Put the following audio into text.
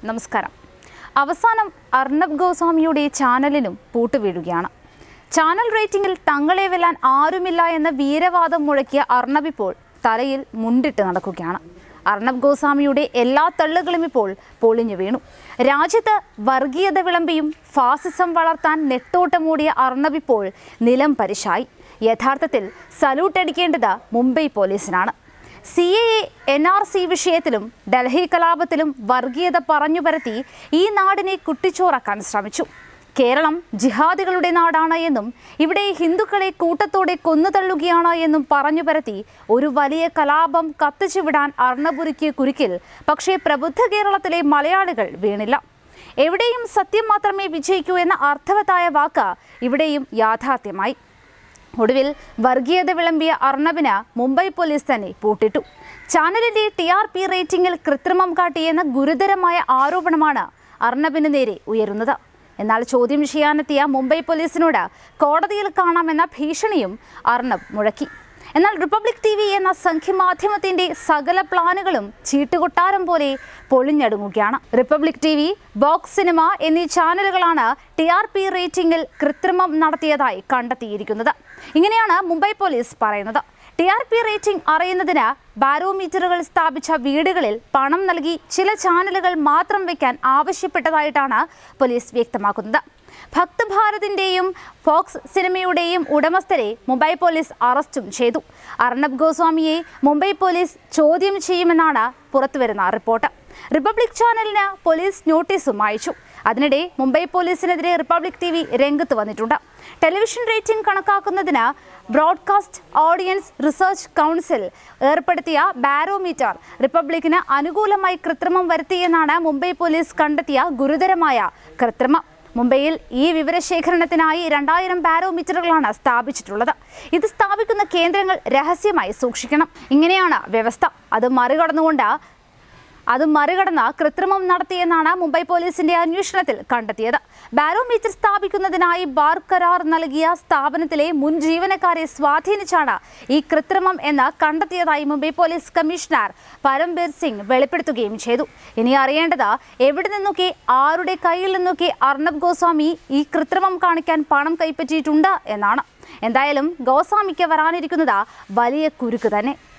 നമസ്കാരം അവസാനം അർണബ് ഗോസ്വാമിയുടെ ചാനലിനും പൂട്ടുവീഴുകയാണ് ചാനൽ റേറ്റിംഗിൽ തങ്ങളെ വെല്ലാൻ ആരുമില്ല എന്ന വീരവാദം മുഴക്കിയ അർണബ് ഇപ്പോൾ തലയിൽ മുണ്ടിട്ട് നടക്കുകയാണ് അർണബ് ഗോസ്വാമിയുടെ എല്ലാ തള്ളുകളും ഇപ്പോൾ പൊളിഞ്ഞു വീണു രാജ്യത്ത് വർഗീയത വിളമ്പിയും ഫാസിസം വളർത്താൻ നെട്ടോട്ടമൂടിയ അർണബ് ഇപ്പോൾ നിലം പരിശായി യഥാർത്ഥത്തിൽ സല്യൂട്ട് അടിക്കേണ്ടത് മുംബൈ പോലീസിനാണ് C A N R C വിഷയത്തിലും ഡൽഹി കലാപത്തിലും വർഗീയത പറഞ്ഞു പരത്തി ഈ നാടിനെ കുട്ടിച്ചോറാക്കാൻ ശ്രമിച്ചു കേരളം ജിഹാദികളുടെ നാടാണ് എന്നും ഇവിടെ ഹിന്ദുക്കളെ കൂട്ടത്തോടെ കൊന്നുതള്ളുകയാണ് എന്നും പറഞ്ഞു പരത്തി ഒരു വലിയ കലാപം കത്തിച്ചു വിടാൻ അർണപുരിക്ക് കുരുക്കിൽ പക്ഷേ പ്രബുദ്ധ കേരളത്തിലെ മലയാളികൾ വീണില്ല എവിടെയും സത്യം മാത്രമേ വിജയിക്കൂ എന്ന അർത്ഥവത്തായ വാക്ക് ഇവിടെയും യാഥാർത്ഥ്യമായി ഒടുവിൽ വർഗീയത വിളമ്പിയ അർണബിന് മുംബൈ പോലീസ് തന്നെ പൂട്ടിട്ടു ചാനലിന്റെ ടി ആർ പി റേറ്റിംഗിൽ കൃത്രിമം കാട്ടിയെന്ന ഗുരുതരമായ ആരോപണമാണ് അർണബിന് നേരെ ഉയരുന്നത് എന്നാൽ ചോദ്യം ചെയ്യാനെത്തിയ മുംബൈ പോലീസിനോട് കോടതിയിൽ കാണാമെന്ന ഭീഷണിയും അർണബ് മുഴക്കി എന്നാൽ റിപ്പബ്ലിക് ടി വി എന്ന സംഖ്യമാധ്യമത്തിന്റെ സകല പ്ലാനുകളും ചീട്ടുകൊട്ടാരം പോലെ പൊളിഞ്ഞടുങ്ങുകയാണ് republic T V box cinema എന്നീ ചാനലുകളാണ് ടി ആർ പി റേറ്റിംഗിൽ കൃത്രിമം നടത്തിയതായി കണ്ടെത്തിയിരിക്കുന്നത് ഇങ്ങനെയാണ് മുംബൈ പോലീസ് പറയുന്നത് ടി ആർ പി റേറ്റിംഗ് അറിയുന്നതിന് ബാരോമീറ്ററുകൾ സ്ഥാപിച്ച വീടുകളിൽ പണം നൽകി ചില ചാനലുകൾ മാത്രം വയ്ക്കാൻ ആവശ്യപ്പെട്ടതായിട്ടാണ് പോലീസ് വ്യക്തമാക്കുന്നത് ഭക്ത് ഭാരതിൻ്റെയും ഫോക്സ് സിനിമയുടെയും ഉടമസ്ഥരെ മുംബൈ പോലീസ് അറസ്റ്റും ചെയ്തു അർണബ് ഗോസ്വാമിയെ മുംബൈ പോലീസ് ചോദ്യം ചെയ്യുമെന്നാണ് പുറത്തുവരുന്ന റിപ്പോർട്ട് റിപ്പബ്ലിക് ചാനലിന് പോലീസ് നോട്ടീസും അയച്ചു അതിനിടെ മുംബൈ പോലീസിനെതിരെ റിപ്പബ്ലിക് ടി വി രംഗത്ത് വന്നിട്ടുണ്ട് ടെലിവിഷൻ റേറ്റിംഗ് കണക്കാക്കുന്നതിന് ബ്രോഡ്കാസ്റ്റ് ഓഡിയൻസ് റിസർച്ച് കൗൺസിൽ ഏർപ്പെടുത്തിയ ബാരോമീറ്റർ റിപ്പബ്ലിക്കിന് അനുകൂലമായി കൃത്രിമം വരുത്തിയെന്നാണ് മുംബൈ പോലീസ് കണ്ടെത്തിയ ഗുരുതരമായ കൃത്രിമം മുംബൈയിൽ ഈ വിവരശേഖരണത്തിനായി രണ്ടായിരം ബാരോമീറ്ററുകളാണ് സ്ഥാപിച്ചിട്ടുള്ളത് ഇത് സ്ഥാപിക്കുന്ന കേന്ദ്രങ്ങൾ രഹസ്യമായി സൂക്ഷിക്കണം ഇങ്ങനെയാണ് വ്യവസ്ഥ അത് മറികടന്നുകൊണ്ട് അത് മറികടന്ന് കൃത്രിമം നടത്തിയെന്നാണ് മുംബൈ പോലീസിന്റെ അന്വേഷണത്തിൽ കണ്ടെത്തിയത് ബാരോമീറ്റർ സ്ഥാപിക്കുന്നതിനായി ബാർ കരാർ നൽകിയ സ്ഥാപനത്തിലെ മുൻ ജീവനക്കാരെ സ്വാധീനിച്ചാണ് ഈ കൃത്രിമം എന്ന് കണ്ടെത്തിയതായി മുംബൈ പോലീസ് കമ്മീഷണർ പരംബീർ സിംഗ് വെളിപ്പെടുത്തുകയും ചെയ്തു ഇനി അറിയേണ്ടത് എവിടെ നിന്നൊക്കെ ആരുടെ കയ്യിൽ നിന്നൊക്കെ അർണബ് ഗോസ്വാമി ഈ കൃത്രിമം കാണിക്കാൻ പണം കൈപ്പറ്റിയിട്ടുണ്ട് എന്നാണ് എന്തായാലും ഗോസ്വാമിക്ക് വരാനിരിക്കുന്നത് വലിയ കുരുക്ക് തന്നെ